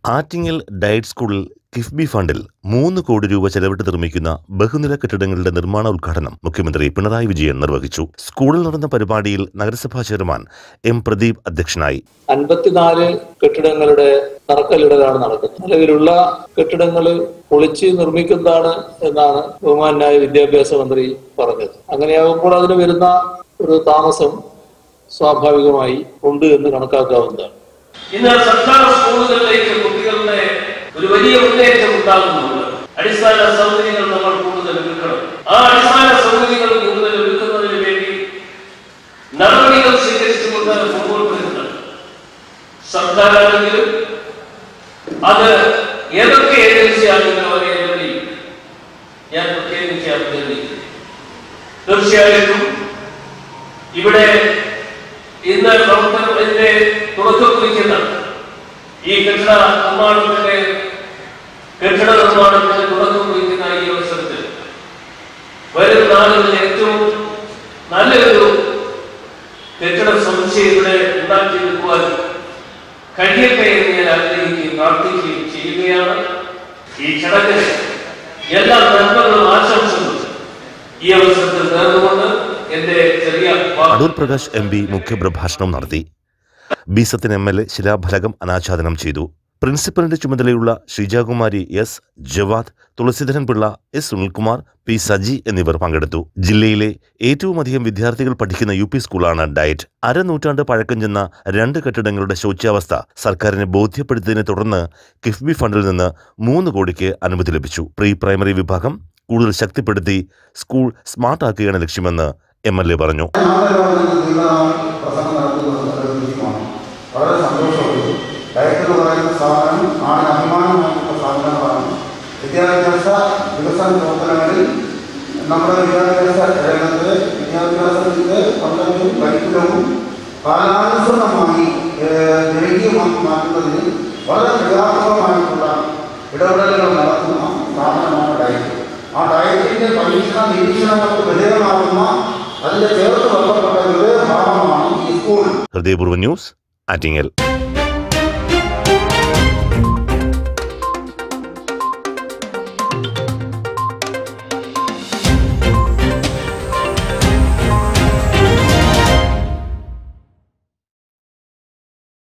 Attingal diet സ്കൂളിൽ കിഫ്ബി ഫണ്ടിൽ മൂന്ന് കോടി രൂപ ചെലവിട്ട് നിർമ്മിക്കുന്ന ബഹുനില കെട്ടിടങ്ങളുടെ നിർമ്മാണ ഉദ്ഘാടനം മുഖ്യമന്ത്രി പിണറായി വിജയൻ നിർവഹിച്ചു സ്കൂളിൽ നടന്ന പരിപാടിയിൽ നഗരസഭാ ചെയർമാൻ എം പ്രദീപ് അധ്യക്ഷനായി അൻപത്തിനാല് കെട്ടിടങ്ങളുടെ തറക്കല്ലിടലാണ് നടക്കുന്നത് നിലവിലുള്ള കെട്ടിടങ്ങൾ പൊളിച്ച് നിർമ്മിക്കുന്നതാണ് എന്നാണ് ബഹുമാനായ വിദ്യാഭ്യാസ മന്ത്രി പറഞ്ഞത് അങ്ങനെയാകുമ്പോൾ അതിന് വരുന്ന ഒരു താമസം സ്വാഭാവികമായി ഉണ്ട് എന്ന് കണക്കാക്കാവുന്നതാണ് ഇന്ന് സർക്കാർ സ്കൂളുകളിലേക്ക് കുട്ടികളുടെ ഒരു വലിയ മുന്നേറ്റം ഉണ്ടാകുന്നുണ്ട് അടിസ്ഥാന സൗകര്യങ്ങൾ നമ്മൾ കൂടുതൽ ഒരുക്കണം ആ അടിസ്ഥാന സൗകര്യങ്ങൾ കൂടുതൽ ഒരുക്കുന്നതിന് വേണ്ടി നടപടികൾ സ്വീകരിച്ചുകൊണ്ട് മുമ്പോട്ട് വരുന്നുണ്ട് സർക്കാരാണെങ്കിലും അത് ഏതൊക്കെ ഏജൻസിയാണെങ്കിലും അവരെ എല്ലാം ഞാൻ പ്രത്യേകിച്ച് അഭിനന്ദിക്കുന്നു തീർച്ചയായിട്ടും ഇവിടെ ഇന്ന് പ്രവർത്തനത്തിന്റെ തുടക്കം കുറിക്കുന്ന ഈ കെട്ടിട നിർമ്മാണത്തിന്റെ കെട്ടിട നിർമ്മാണത്തിന്റെ തുടക്കം കുറിക്കുന്ന ഈ അവസരത്തിൽ വരും നാളുകളിൽ ഏറ്റവും നല്ലൊരു കെട്ടിട സമുച്ചയം ഇവിടെ ഉണ്ടാക്കിയെടുക്കുവാൻ കഴിയട്ടെ എന്ന് ഞാൻ ആഗ്രഹിക്കുകയും പ്രാർത്ഥിക്കുകയും ചെയ്യുകയാണ് ഈ ചടങ്ങിന് എല്ലാ നന്മകളും ആശംസകളും ഈ അവസരത്തിൽ നേർന്നുകൊണ്ട് എന്റെ ചെറിയ വാക്ക് അടൂർ പ്രകാശ് എം പി മുഖ്യപ്രഭാഷണം നടത്തി B Sathyan M L A ശിലാഫലകം അനാച്ഛാദനം ചെയ്തു പ്രിൻസിപ്പലിന്റെ ചുമതലയുള്ള Sreejakumari S Jawad Thulaseedharan Pillai S Sunilkumar P Saji എന്നിവർ പങ്കെടുത്തു ജില്ലയിലെ ഏറ്റവും അധികം വിദ്യാർത്ഥികൾ പഠിക്കുന്ന യു പി സ്കൂളാണ് ഡയറ്റ് അരനൂറ്റാണ്ട് പഴക്കം ചെന്ന രണ്ട് കെട്ടിടങ്ങളുടെ ശോച്യാവസ്ഥ സർക്കാരിനെ ബോധ്യപ്പെടുത്തിയതിനെ തുടർന്ന് കിഫ്ബി ഫണ്ടിൽ നിന്ന് മൂന്ന് കോടിക്ക് അനുമതി ലഭിച്ചു പ്രീ പ്രൈമറി വിഭാഗം കൂടുതൽ ശക്തിപ്പെടുത്തി സ്കൂൾ സ്മാർട്ടാക്കുകയാണ് ലക്ഷ്യമെന്ന് എം എൽ എ പറഞ്ഞു പ്രസംഗം നടത്തുന്നത് വളരെ വിജയമാണ് വളരെ സന്തോഷമുണ്ട് ഡയറ്റ് എന്ന് പറയുന്ന സ്ഥാപനം ആണ് അഭിമാനമായിട്ടുള്ള സ്ഥാപനങ്ങളാണ് വിദ്യാഭ്യാസ വികസന പ്രവർത്തനങ്ങളിൽ നമ്മുടെ വിദ്യാഭ്യാസ രംഗത്ത് വിദ്യാഭ്യാസത്തിൻ്റെ പദ്ധതിയും കരിക്കുലവും കാലാനുസൃതമായി ഏഹ്, ജനകീയമാക്കി മാറ്റുന്നതിന് വളരെ ക്രിയാത്മകമായിട്ടുള്ള ഇടപെടലുകൾ നടത്തുന്ന സ്ഥാപനമാണ് ഡയറ്റ് ആ ഡയറ്റിൻ്റെ പരീക്ഷണ നിരീക്ഷണങ്ങൾക്ക് വിധേയമാകുന്ന അതിൻ്റെ ചേർത്ത് വെക്കപ്പെട്ട ഹൃദയഭാഗമാണ് ഈ സ്കൂൾ ഹൃദയപൂർവ്വ ന്യൂസ് ആറ്റിങ്ങൽ